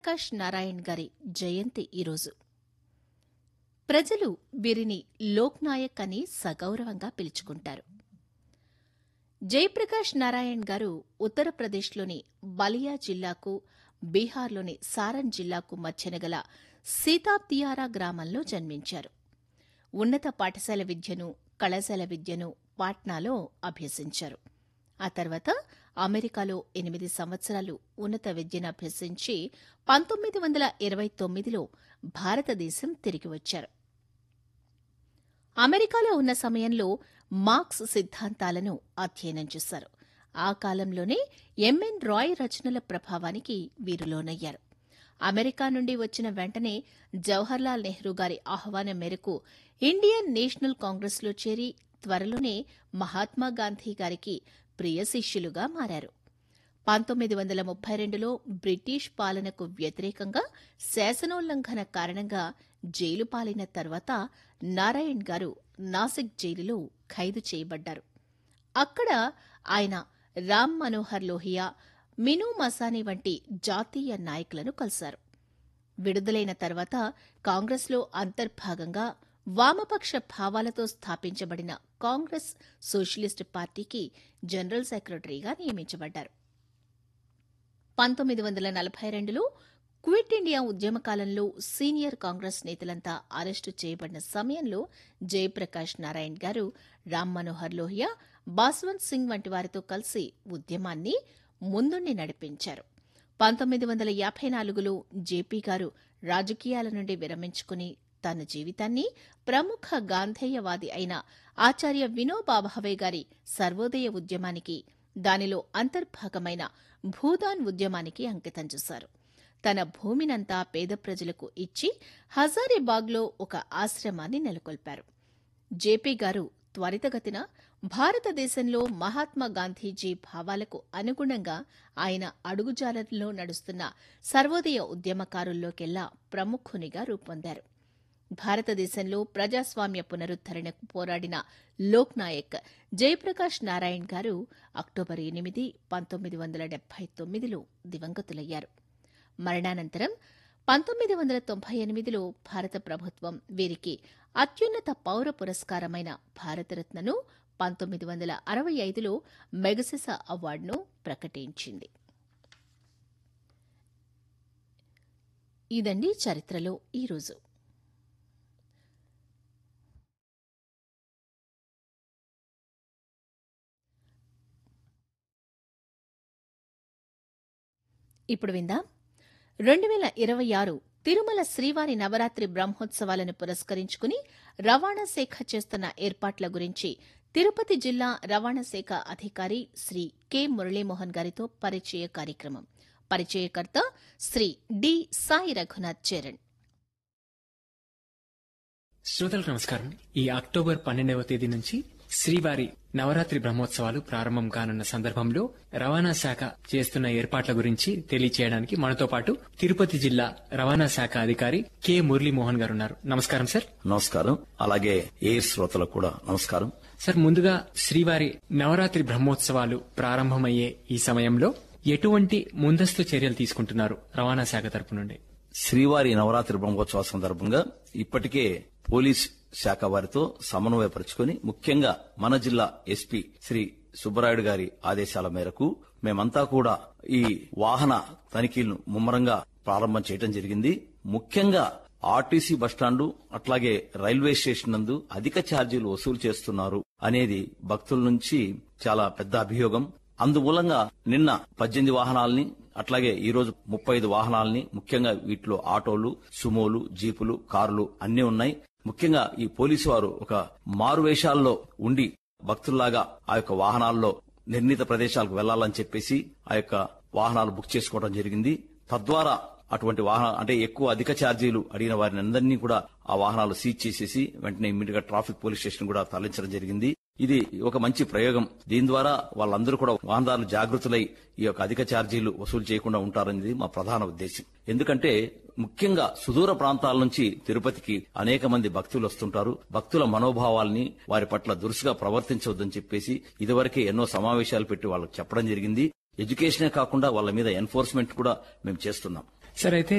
ప్రకాష్ నారాయణ్ గారి జయంతి ఈరోజు ప్రజలు వీరిని లోక్నాయక్ అని సగౌరవంగా పిలుచుకుంటారు జయప్రకాష్ నారాయణ్ గారు ఉత్తరప్రదేశ్లోని బలియా జిల్లాకు బీహార్లోని సారన్ జిల్లాకు మధ్యన గల సీతాబ్దియారా గ్రామంలో జన్మించారు ఉన్నత పాఠశాల విద్యను కళాశాల విద్యను పాట్నాలో అభ్యసించారు ఆ తర్వాత అమెరికాలో ఎనిమిది సంవత్సరాలు ఉన్నత విద్యను అభ్యసించి పంతొమ్మిది వందల ఇరవై తొమ్మిదిలో భారతదేశం తిరిగి వచ్చారు అమెరికాలో ఉన్న సమయంలో మార్క్స్ సిద్ధాంతాలను అధ్యయనం చేశారు ఆ కాలంలోనే ఎంఎన్ రాయ్ రచనల ప్రభావానికి వీరు లోనయ్యారు అమెరికా నుండి వచ్చిన వెంటనే జవహర్లాల్ నెహ్రూ గారి ఆహ్వానం మేరకు ఇండియన్ నేషనల్ కాంగ్రెస్లో చేరి త్వరలోనే మహాత్మా గాంధీ గారికి ప్రియ శిష్యులుగా మారారు పంతొమ్మిది వందల ముప్పై రెండులో బ్రిటిష్ పాలనకు వ్యతిరేకంగా శాసనోల్లంఘన కారణంగా జైలు పాలైన తర్వాత నారాయణ్ గారు నాసిక్ జైలులో ఖైదు చేయబడ్డారు అక్కడ ఆయన రామ్ మనోహర్ లోహియా మినూ మసానీ వంటి జాతీయ నాయకులను కలిశారు విడుదలైన తర్వాత కాంగ్రెస్లో అంతర్భాగంగా వామపక్ష భావాలతో స్థాపించబడిన కాంగ్రెస్ సోషలిస్ట్ పార్టీకి జనరల్ సెక్రటరీగా నియమించబడ్డారు పంతొమ్మిది వందల నలభై రెండులో క్విట్ ఇండియా ఉద్యమకాలంలో సీనియర్ కాంగ్రెస్ నేతలంతా అరెస్టు చేయబడిన సమయంలో జయప్రకాష్ నారాయణ్ గారు రామ్ మనోహర్ లోహియా బాస్వంత్ సింగ్ వంటి వారితో కలిసి ఉద్యమాన్ని ముందుండి నడిపించారు పంతొమ్మిది వందల యాభై నాలుగులో జేపీ గారు రాజకీయాల నుండి విరమించుకుని తన జీవితాన్ని ప్రముఖ గాంధేయవాది అయిన ఆచార్య వినోబా భావే గారి సర్వోదయ ఉద్యమానికి దానిలో అంతర్భాగమైన భూదాన్ ఉద్యమానికి అంకితం చేశారు తన భూమినంతా పేద ప్రజలకు ఇచ్చి హజారీబాగ్లో ఒక ఆశ్రమాన్ని నెలకొల్పారు జేపీ గారు త్వరితగతిన భారతదేశంలో మహాత్మా గాంధీజీ భావాలకు అనుగుణంగా ఆయన అడుగుజాలల్లో నడుస్తున్న సర్వోదయ ఉద్యమకారుల్లోకెల్లా ప్రముఖునిగా రూపొందారు భారతదేశంలో ప్రజాస్వామ్య పునరుద్దరణకు పోరాడిన లోక్ నాయక్ జయప్రకాష్ నారాయణ్ గారు అక్టోబర్ ఎనిమిది పంతొమ్మిది వందల డెబ్బై తొమ్మిదిలో దివంగతులయ్యారు మరణానంతరం పంతొమ్మిది వందల తొంభై ఎనిమిదిలో భారత ప్రభుత్వం వీరికి అత్యున్నత పౌర పురస్కారమైన భారతరత్నను పంతొమ్మిది వందల అరవై ఐదులో మెగసెస అవార్డును ప్రకటించింది ఇదండి చరిత్రలో ఈరోజు ఇప్పుడు విందాం రెండు వేల ఇరవై ఆరు తిరుమల శ్రీవారి నవరాత్రి బ్రహ్మోత్సవాలను పురస్కరించుకుని రవాణా శాఖ చేస్తున్న ఏర్పాట్ల గురించి తిరుపతి జిల్లా రవాణా శాఖ అధికారి శ్రీ కె మురళీమోహన్ గారితో పరిచయ కార్యక్రమం పరిచయకర్త శ్రీ డి సాయి రఘునాథ్ చరణ్ శ్రోతలకు నమస్కారం ఈ అక్టోబర్ పన్నెండవ తేదీ నుంచి శ్రీవారి నవరాత్రి బ్రహ్మోత్సవాలు ప్రారంభం కానున్న సందర్భంలో రవాణా శాఖ చేస్తున్న ఏర్పాట్ల గురించి తెలియచేయడానికి మనతో పాటు తిరుపతి జిల్లా రవాణా శాఖ అధికారి కె మురళీమోహన్ గారు ఉన్నారు నమస్కారం సార్ నమస్కారం అలాగే ఎయిర్ శ్రోతలకు కూడా నమస్కారం సార్ ముందుగా శ్రీవారి నవరాత్రి బ్రహ్మోత్సవాలు ప్రారంభమయ్యే ఈ సమయంలో ఎటువంటి ముందస్తు చర్యలు తీసుకుంటున్నారు రవాణా శాఖ తరపు నుండి శ్రీవారి నవరాత్రి బ్రహ్మోత్సవ సందర్భంగా ఇప్పటికే పోలీస్ శాఖ వారితో సమన్వయపరుచుకుని ముఖ్యంగా మన జిల్లా ఎస్పీ శ్రీ సుబ్బరాయుడు గారి ఆదేశాల మేరకు మేమంతా కూడా ఈ వాహన తనిఖీలను ముమ్మరంగా ప్రారంభం చేయడం జరిగింది ముఖ్యంగా ఆర్టీసీ బస్టాండు అట్లాగే రైల్వే స్టేషన్ నందు అధిక ఛార్జీలు వసూలు చేస్తున్నారు అనేది భక్తుల నుంచి చాలా పెద్ద అభియోగం అందుమూలంగా నిన్న పద్దెనిమిది వాహనాల్ని అట్లాగే ఈ రోజు ముప్పై ఐదు వాహనాల్ని ముఖ్యంగా వీటిలో ఆటోలు సుమోలు జీపులు కార్లు అన్ని ఉన్నాయి ముఖ్యంగా ఈ పోలీసు వారు ఒక మారు వేషాల్లో ఉండి భక్తుల్లాగా ఆ యొక్క వాహనాల్లో నిర్ణీత ప్రదేశాలకు వెళ్లాలని చెప్పేసి ఆ యొక్క వాహనాలు బుక్ చేసుకోవడం జరిగింది తద్వారా అటువంటి వాహనాలు అంటే ఎక్కువ అధిక ఛార్జీలు అడిగిన వారిని అందరినీ కూడా ఆ వాహనాలు సీజ్ చేసేసి వెంటనే ఇమ్మీడియట్ గా ట్రాఫిక్ పోలీస్ స్టేషన్ కూడా తరలించడం జరిగింది ఇది ఒక మంచి ప్రయోగం దీని ద్వారా వాళ్ళందరూ కూడా వాహనదారులు జాగృతులై ఈ యొక్క అధిక ఛార్జీలు వసూలు చేయకుండా ఉంటారనేది మా ప్రధాన ఉద్దేశం ఎందుకంటే ముఖ్యంగా సుదూర ప్రాంతాల నుంచి తిరుపతికి అనేక మంది భక్తులు వస్తుంటారు భక్తుల మనోభావాల్ని వారి పట్ల దురుసుగా ప్రవర్తించవద్దని చెప్పేసి ఇదివరకే ఎన్నో సమావేశాలు పెట్టి వాళ్ళకి చెప్పడం జరిగింది ఎడ్యుకేషనే కాకుండా వాళ్ళ మీద ఎన్ఫోర్స్మెంట్ కూడా మేము చేస్తున్నాం సార్ అయితే